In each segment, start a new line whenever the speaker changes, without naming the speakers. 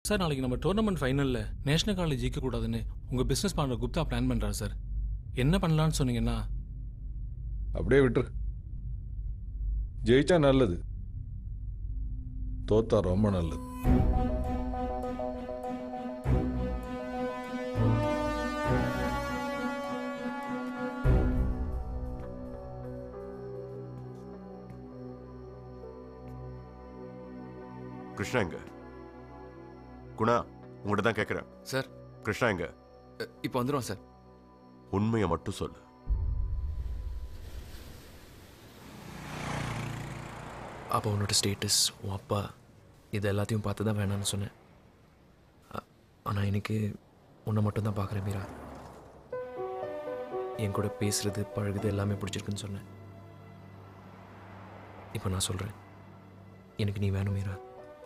Sir நாளைக்கு நம்ம tournament ஃபைனலில் national college ஜெயிக்க கூடாதுன்னு உங்கள் பிஸ்னஸ் பார்ட்னர் குப்தா பிளான் பண்ணுறாரு சார் என்ன பண்ணலான்னு சொன்னீங்கன்னா
அப்படியே விட்டுரு ஜெயிச்சா நல்லது தோத்தா ரொம்ப நல்லது
கிருஷ்ணா எங்க குணா உங்கள்கிட்ட தான் கேட்குறேன்
சார்
கிருஷ்ணா எங்க
இப்போ வந்துடும் சார்
உண்மையை மட்டும் சொல்லு
அப்போ உன்னோட ஸ்டேட்டஸ் உன் அப்பா இது எல்லாத்தையும் பார்த்து தான் வேணாம்னு சொன்னேன் ஆனால் இன்னைக்கு உன்னை மட்டும் தான் பார்க்குறேன் மீரா என் கூட பேசுறது பழகுது எல்லாமே பிடிச்சிருக்குன்னு சொன்னேன் இப்போ நான் சொல்கிறேன் எனக்கு நீ வேணும் மீரா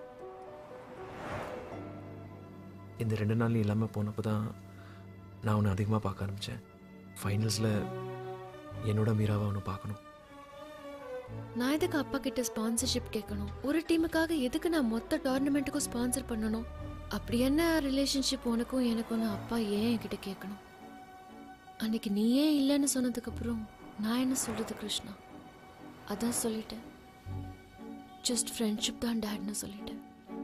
இந்த ரெண்டு நாள் நீ இல்லாமல் போனப்போ தான் நான் உன்னை அதிகமாக பார்க்க ஆரம்பித்தேன் ஃபைனல்ஸில் என்னோட மீராவை உன்னை பார்க்கணும்
நான் எதுக்கு அப்பா கிட்ட ஸ்பான்சர்ஷிப் கேட்கணும் ஒரு டீமுக்காக எதுக்கு நான் மொத்த டோர்னமெண்ட்டுக்கும் ஸ்பான்சர் பண்ணணும் அப்படி என்ன ரிலேஷன்ஷிப் உனக்கும் எனக்கும் அப்பா ஏன் என்கிட்ட கேட்கணும் அன்னைக்கு நீயே இல்லைன்னு சொன்னதுக்கு அப்புறம் நான் என்ன சொல்றது கிருஷ்ணா அதான் சொல்லிட்டேன் ஜஸ்ட் ஃப்ரெண்ட்ஷிப் தான் டேட்னு சொல்லிட்டேன்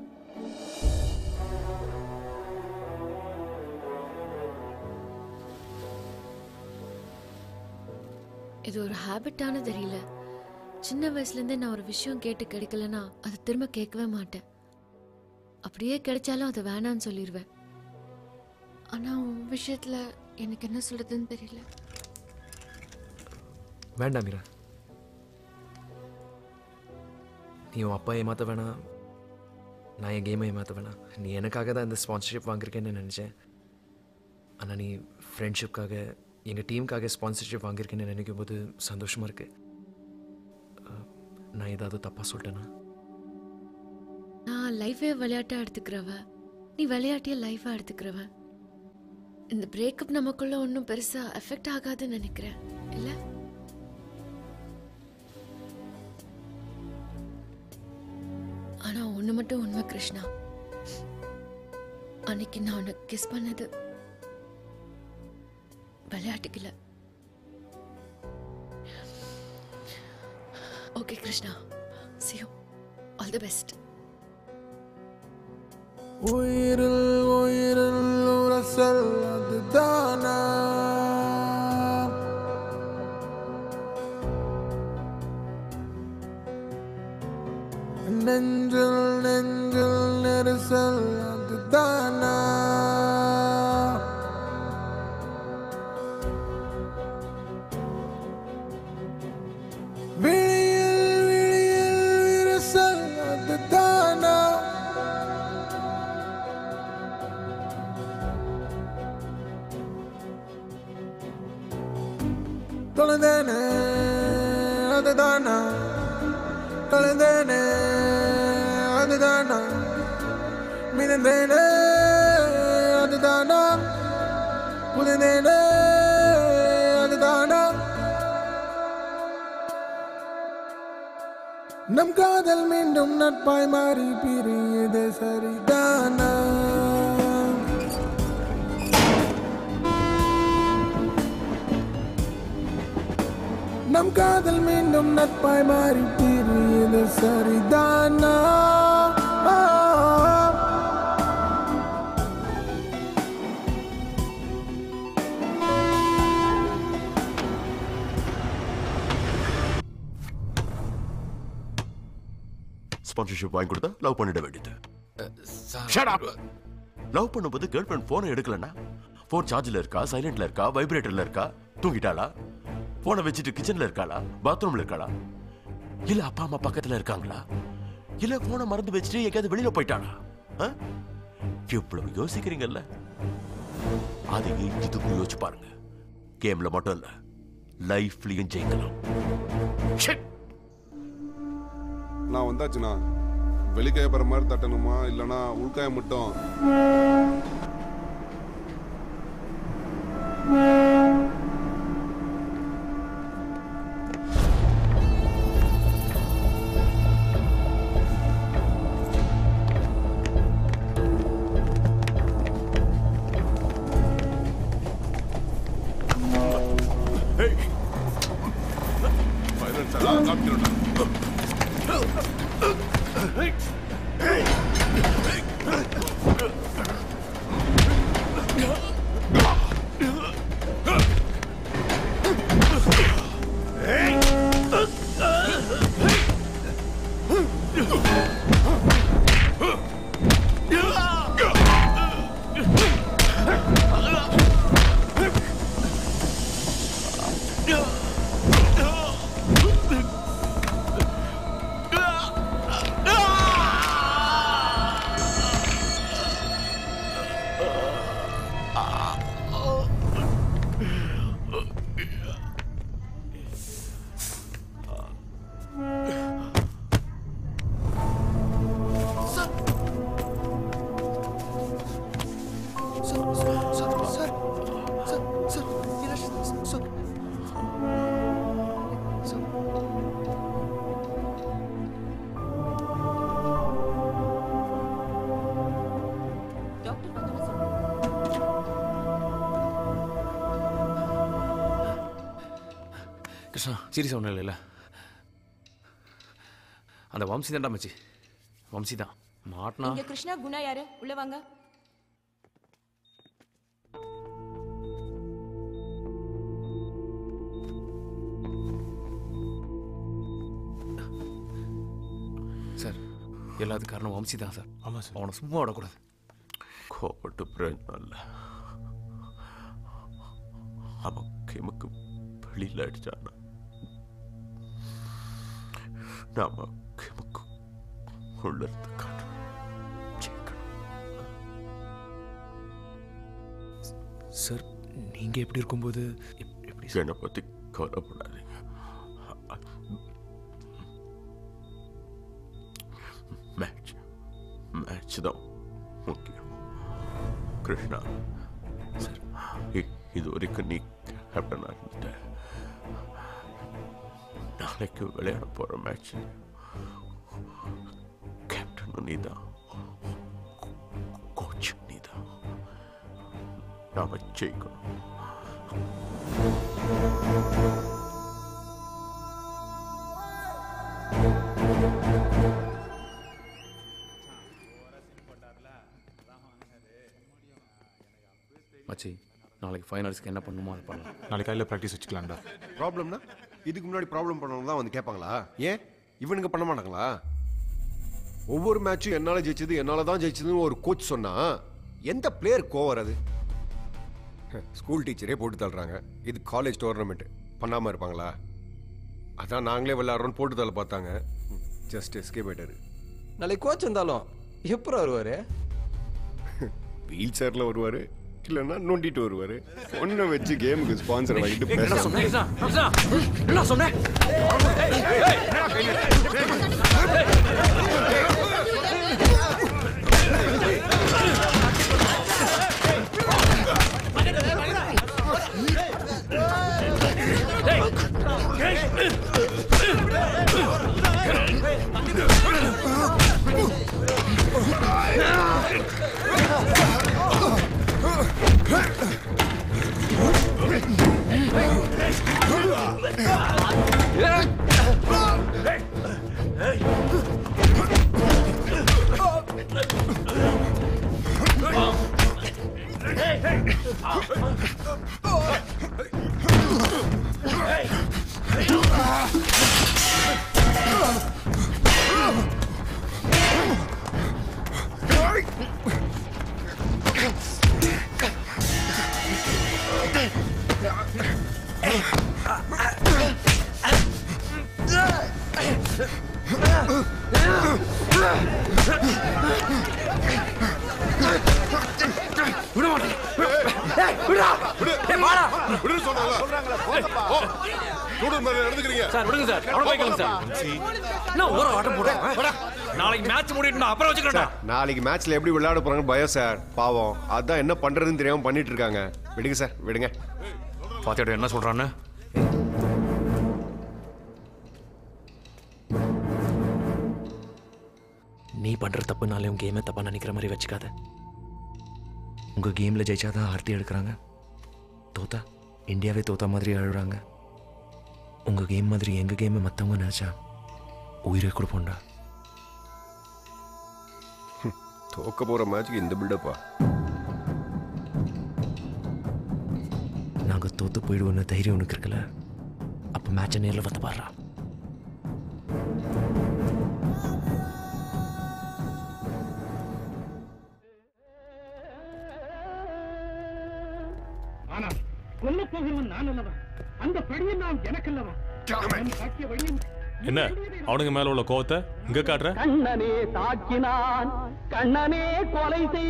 இது ஒரு ஹேபிட்டானு தெரியல சின்ன வயசுலேருந்தே நான் ஒரு விஷயம் கேட்டு கிடைக்கலனா அதை திரும்ப கேட்கவே மாட்டேன் அப்படியே கிடைச்சாலும் அதை வேணான்னு சொல்லிடுவேன் ஆனால் உன் விஷயத்தில் எனக்கு என்ன சொல்றதுன்னு தெரியல
வேண்டாம் மீரா நீ உன் அப்பா ஏமாத்த வேணாம் நான் என் கேமை ஏமாத்த வேணாம் நீ எனக்காக தான் இந்த ஸ்பான்சர்ஷிப் வாங்கியிருக்கேன்னு நினச்சேன் ஆனால் நீ ஃப்ரெண்ட்ஷிப்காக எங்கள் டீமுக்காக ஸ்பான்சர்ஷிப் வாங்கியிருக்கேன்னு நினைக்கும் போது சந்தோஷமாக இருக்கு அஹ், நான் ஏதாவது தப்பாக சொல்லிட்டேனா
நான் லைஃபே விளையாட்டாக எடுத்துக்கிறவ நீ விளையாட்டிய லைஃபாக எடுத்துக்கிறவன் இந்த பிரேக்கப் நமக்குள்ள ஒன்றும் பெருசாக எஃபெக்ட் ஆகாதுன்னு நினைக்கிறேன் இல்லை ஆனால் ஒன்று மட்டும் உண்மை கிருஷ்ணா அன்னைக்கு நான் உன்னை கிஸ் பண்ணது விளையாட்டுக்கு இல்லை okay Krishna see you all the best
உயிரில் உயிரில் உரசல் அதுதானா நெஞ்சில் நெஞ்சில் நெரிசல் அதுதானா விழியில் விழியில் விரசல் அதுதானா தொலைந்தேனே அதுதானா தொலைந்தேனே அதுதானா மிதந்தேனே அதுதானா புதைந்தேனே அதுதானா நம் காதல் மீண்டும் நட்பாய் மாறி பிரியுது சரிதானா நம் காதல் மீண்டும் நட்பாய் மாறி பிரியுது சரிதானா
ஸ்பான்சர்ஷிப் வாங்கி கொடுத்தா லவ் பண்ணிட வேண்டியது Shut up. லவ் பண்ணும்போது கேர்ள் ஃப்ரெண்ட் ஃபோனை எடுக்கலன்னா ஃபோன் சார்ஜில் இருக்கா சைலண்ட்ல இருக்கா வைப்ரேட்டர்ல இருக்கா தூங்கிட்டாளா ஃபோனை வச்சுட்டு கிச்சன்ல இருக்காளா பாத்ரூம்ல இருக்காளா இல்ல அப்பா அம்மா பக்கத்துல இருக்காங்களா இல்ல ஃபோனை மறந்து வச்சுட்டு எங்கேயாவது வெளியில போயிட்டாளா ஆ? இவ்வளவு யோசிக்கிறீங்கல்ல அதையும் இதுக்கும் யோசிச்சு பாருங்க கேம்ல மட்டும் இல்ல லைஃப்லயும் ஜெயிக்கலாம் Shit.
நான் வந்தாச்சுண்ணா வெளிக்காய போகிற மாதிரி தட்டணுமா இல்லைனா உள்காய மட்டும் பதினெட்டு காமிக்கிறோம்
கிருஷ்ணா சீரியஸ் ஒன்றும் இல்லைல்ல அந்த வம்சி தான்டா மச்சி வம்சி தான் மாட்டினா
இங்க கிருஷ்ணா குணா யாரு உள்ள வாங்க
சார் எல்லாத்துக்கும் காரணம் வம்சி தான் சார்
ஆமாம் சார்
அவனை சும்மா விடக்கூடாது
கோபப்பட்டு பிரயோஜனம் இல்லை அவன் கிமுக்கு வெளியில் அடிச்சானா நாம கிமுக்கு உள்ள இருந்து காட்டணும் ஜெயிக்கணும்
சார் நீங்கள் எப்படி இருக்கும்போது எப்- எப்படி சார்
என்னை பற்றி கவலைப்படாதீங்க மேட்ச் மேட்ச் தான் முக்கியம் கிருஷ்ணா சார் இ- இது வரைக்கும் நீ கேப்டனாக இருந்துட்ட நாளைக்கு விளையாட போகிற மேட்ச் கேப்டனும் நீ தான் கோச் நீ தான் நாம ஜெயிக்கணும்
மச்சி நாளைக்கு ஃபைனல்ஸ்க்கு என்ன பண்ணுமோ அதை பண்ணலாம்
நாளைக்கு காலையில் ப்ராக்டிஸ் வச்சுக்கலாம்டா
ப்ராப்ளம்னா இதுக்கு முன்னாடி ப்ராப்ளம் பண்ணவங்க தான் வந்து கேட்பாங்களா ஏன் இவனுங்க பண்ண மாட்டாங்களா ஒவ்வொரு மேட்சும் என்னால் ஜெயிச்சது என்னால் தான் ஜெயிச்சதுன்னு ஒரு கோச் சொன்னா எந்த பிளேயர் கோவர் அது ஸ்கூல் டீச்சரே போட்டு தள்ளுறாங்க இது காலேஜ் டோர்னமெண்ட் பண்ணாமல் இருப்பாங்களா அதான் நாங்களே விளையாடுறோன்னு போட்டு தள்ள பார்த்தாங்க ஜஸ்ட் எஸ்கேப் ஆயிட்டாரு
நாளைக்கு கோச் இருந்தாலும் எப்போ வருவாரு
வீல் சேரில் வருவார் இல்லைன்னா நோண்டிட்டு வருவார் ஒன்றை வச்சு கேமுக்கு ஸ்பான்சர் வாங்கிட்டு பேச
என்ன சொன்னேன்
விடுன்னு சொல்றாங்களா? ஓ, ஸ்டூடெண்ட் மாதிரி நடந்துக்கிறீங்க
சார் விடுங்க சார் அவனை போய்க்கலாம் சார் நான் ஒரு ஆட்டம் போடுறேன் நாளைக்கு மேட்ச் முடிட்டு அப்புறம் வச்சுக்கிறேன்
நாளைக்கு மேட்ச்ல எப்படி விளையாட போறாங்கன்னு பயம் சார் பாவம் அதான் என்ன பண்றதுன்னு தெரியாம பண்ணிட்டு இருக்காங்க விடுங்க சார் விடுங்க
பாத்தியாடா என்ன சொல்றான்னு நீ பண்ற தப்புனாலே உன் கேமை தப்பா நினைக்கிற மாதிரி வச்சுக்காத உங்க கேம்ல ஜெயிச்சாதான் ஆர்த்தி எடுக்கிறாங்க தோத்தா இந்தியாவே தோத்தா மாதிரி அழுறாங்க உங்கள் கேம் மாதிரி எங்கள் கேமை மற்றவங்க நினச்சா உயிரை கொடுப்போம்டா
தோக்க போற மேட்ச்க்கு இந்த பில்டப்பா
நாங்கள் தோத்து போயிடுவோன்னு தைரியம் உனக்கு இருக்குல்ல அப்போ மேட்சை நேரில் வந்து பாடுறா
ஆனால் கொல்ல போகிறவன் நான் அல்லவா அந்த பழியெல்லாம் எனக்கல்லவா அவன் காட்டிய வழியும்
என்ன அவனுங்க மேல உள்ள கோவத்தை இங்க காட்டுற
கண்ணனே தாக்கினான் கண்ணனே கொலை செய்